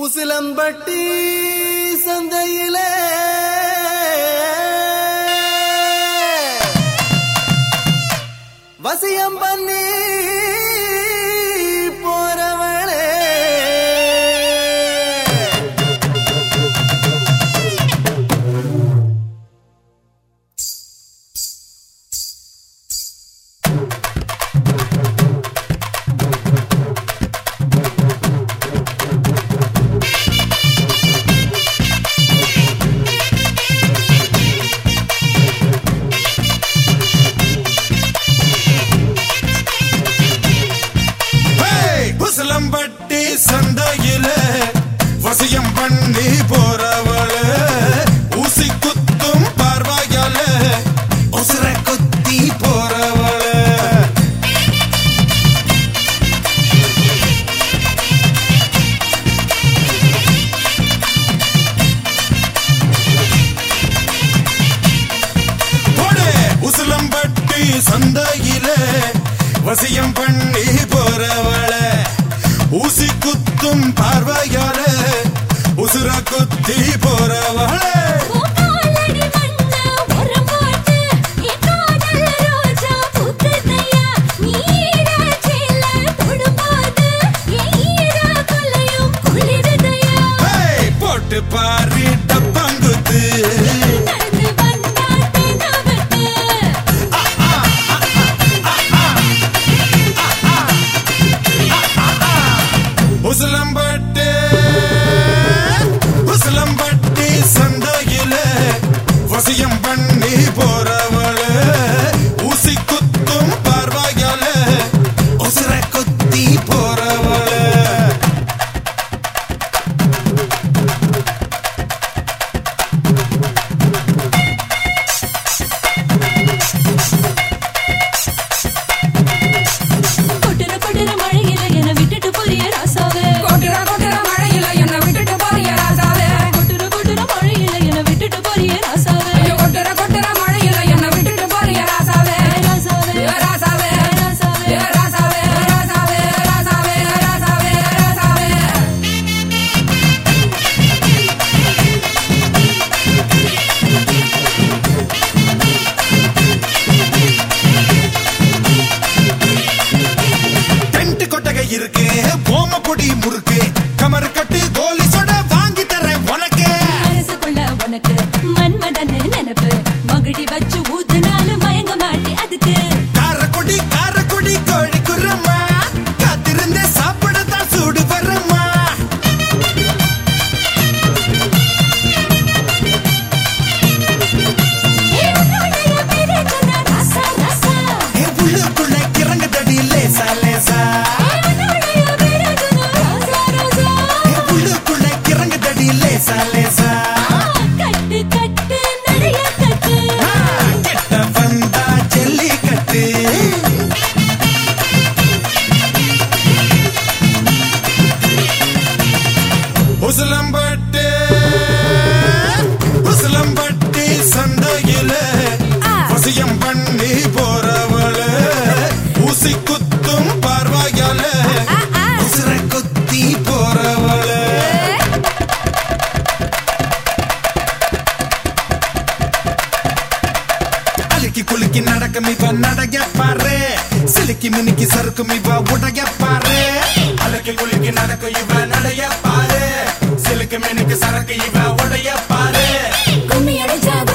உசிலம்பட்டி சந்தையிலே வசியம் பண்ணி போறவளே ஹேய்! உசிலம்பட்டி சந்தையில வசியம் பண்ணி போறவள ஊசி குத்தும் பார்வையால உசுர குத்தி போறவள போடு! உசிலம்பட்டி சந்தையில வசியம் பண்ணி போறவள ஊசி குத்தும் பார்வையால உசுர குத்தி போறவள பூக்காலடி மண்ண உரம் போட்டு என் காதல் ரோஜா பூக்குதையா நீராச்சில தொடும்போது என் ஈர கொல்லையும் குளிருதையா ஹேய்! போட்டு பாரு டப்பாங்குத்து நடந்து வந்தா தென்னாவட்டு உசிலம்பட்டு உசிலம்பட்டி சந்தையில வசியம் பண்ணி போறவள ஊசி குத்தும் பார்வையால உசுர குத்தி போறவள கொட்டுற கொட்டுற மழையில என்ன விட்டுட்டு போறிய ராசாவே கொட்டுற கொட்டுற மழையில என்ன விட்டுட்டு போறிய ராசாவே கொட்டுற கொட்டுற மழையில என்ன விட்டுட்டு போறிய ராசாவே ஐயோ, கொட்டுற கொட்டுற மழையில என்ன விட்டுட்டு போறிய ராசாவே ராசாவே ஏ ராசாவே ராசாவே ஏ ராசாவே ராசாவே ராசாவே ராசாவே ராசாவே டென்ட் கொட்டகை இருக்கு ஓம பொடி முறுக்கு கமர் கட்டு கோலி சொட வாங்கி தரேன் உனக்கு மனசுக்குள்ள உனக்கு மன்மதன் நினைப்பு மகிழி வச்சு ஊத்துனாலும் மயங்க மாட்டி அதுக்கு காரக்குடி காரக்குடி கோழி குரம்மா காத்திருந்தே சாப்பிடத்தான் சூடு வரம்மா ஏ உன்னோடைய பேரே சொன்னா ராசா ராசா என் உள்ளுக்குள்ள கிறங்க தடி லேசா லேசா ஏ உன்னோடைய பேரே சொன்னா ராசா ராசா என் உள்ளுக்குள்ள கிறங்க தடி லேசா லேசா ஆ, கட்டு கட்டு நடைய கட்டு ஆ, கிட்ட வந்தா ஜல்லிக்கட்டு உசிலம்பட்டு உசிலம்பட்டி சந்தையில வசியம் பண்ணி போறவள ஊசி குத்தும் பார்வையால உசுர குத்தி போறவள அழுக்கி குலுக்கி நடக்கும் இவ நடைய பாரு சிலுக்கி மினுக்கி சறுக்கும் இவ உடைய பாரு அழுக்கி குலுக்கி நடக்கும் இவ நடைய பாரு சிலுக்கு மினுக்கு சரக்கு இவ உடைய பாரு கும்மி அடிச்சாத